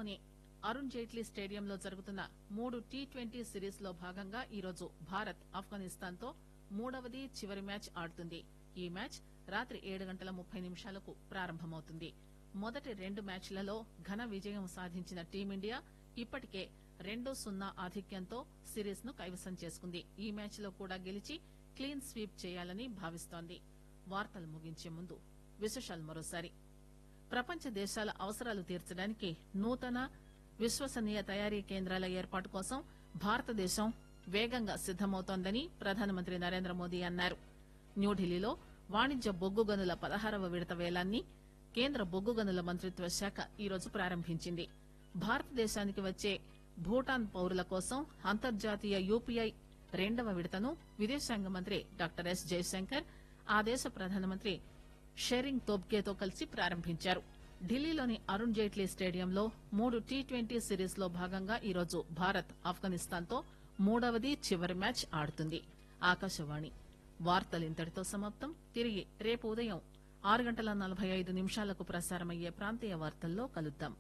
ఢిల్లీలోని అరుణ్ జైట్లీ స్టేడియంలో జరుగుతున్న మూడు టీ ట్వంటీ సిరీస్ లో భాగంగా ఈరోజు భారత్ ఆఫ్ఘనిస్తాన్ తో మూడవది చివరి మ్యాచ్ ఆడుతుంది ఈ మ్యాచ్ రాత్రి ఏడు గంటల ముప్పై నిమిషాలకు ప్రారంభమవుతుంది మొదటి రెండు మ్యాచ్లలో ఘన విజయం సాధించిన టీమిండియా ఇప్పటికే రెండు సున్నా ఆధిక్యంతో సిరీస్ ను కైవసం చేసుకుంది ఈ మ్యాచ్ లో కూడా గెలిచి క్లీన్ స్వీప్ చేయాలని భావిస్తోంది వార్తలు ముగించే ముందు విశేషాలు మరోసారి ప్రపంచ దేశాల అవసరాలు తీర్చడానికి నూతన విశ్వసనీయ తయారీ కేంద్రాల ఏర్పాటు కోసం భారతదేశం వేగంగా సిద్దమవుతోందని ప్రధానమంత్రి నరేంద్ర మోదీ అన్నారు న్యూఢిల్లీలో వాణిజ్య బొగ్గు గనుల పదహారవ విడత వేలాన్ని కేంద్ర బొగ్గు గనుల మంత్రిత్వ శాఖ ఈరోజు ప్రారంభించింది భారతదేశానికి వచ్చే భూటాన్ పౌరుల కోసం అంతర్జాతీయ యూపీఐ రెండవ విడతను విదేశాంగ మంత్రి డాక్టర్ ఎస్ జయశంకర్ ఆ దేశ ప్రధానమంత్రి షెరింగ్ తోబ్గేతో కలిసి ప్రారంభించారు ఢిల్లీలోని అరుణ్ జైట్లీ స్టేడియంలో మూడు టీ ట్వంటీ సిరీస్ లో భాగంగా ఈరోజు భారత్ ఆఫ్ఘనిస్తాన్ తో మూడవది చివరి మ్యాచ్ ఆడుతుంది ఆకాశవాణి వార్తలు ఇంతటితో సమాప్తం తిరిగి రేపు ఉదయం ఆరు గంటల నలభై ఐదు నిమిషాలకు ప్రసారమయ్యే ప్రాంతీయ వార్తల్లో కలుద్దాం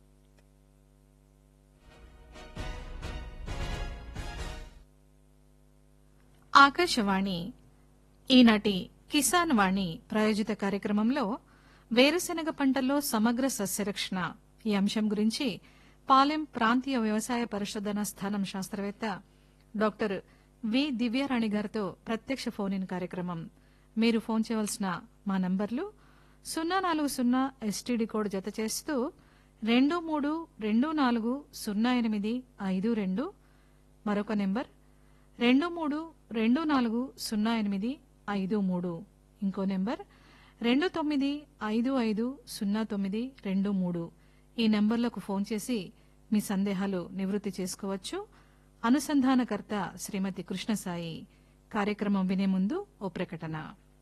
ఆకాశవాణి ఈనాటి కిసాన్ వాణి ప్రాయోజిత కార్యక్రమంలో వేరుశెనగ పంటల్లో సమగ్ర సస్యరక్షణ ఈ అంశం గురించి పాలెం ప్రాంతీయ వ్యవసాయ పరిశోధన స్థానం శాస్త్రవేత్త డాక్టర్ వి దివ్యారాణి గారితో ప్రత్యక్ష ఫోన్ ఇన్ కార్యక్రమం మీరు ఫోన్ చేయవలసిన మా నంబర్లు సున్నా నాలుగు సున్నా ఎస్టీడీ కోడ్ జత చేస్తూ రెండు మూడు రెండు నాలుగు సున్నా ఎనిమిది ఐదు రెండు మరొక నెంబర్ రెండు మూడు రెండు నాలుగు సున్నా ఎనిమిది ఐదు మూడు ఇంకో నెంబర్ రెండు తొమ్మిది ఐదు ఐదు సున్నా తొమ్మిది రెండు మూడు ఈ నెంబర్లకు ఫోన్ చేసి మీ సందేహాలు నివృత్తి చేసుకోవచ్చు అనుసంధానకర్త శ్రీమతి కృష్ణసాయి కార్యక్రమం వినే ముందు ఓ ప్రకటన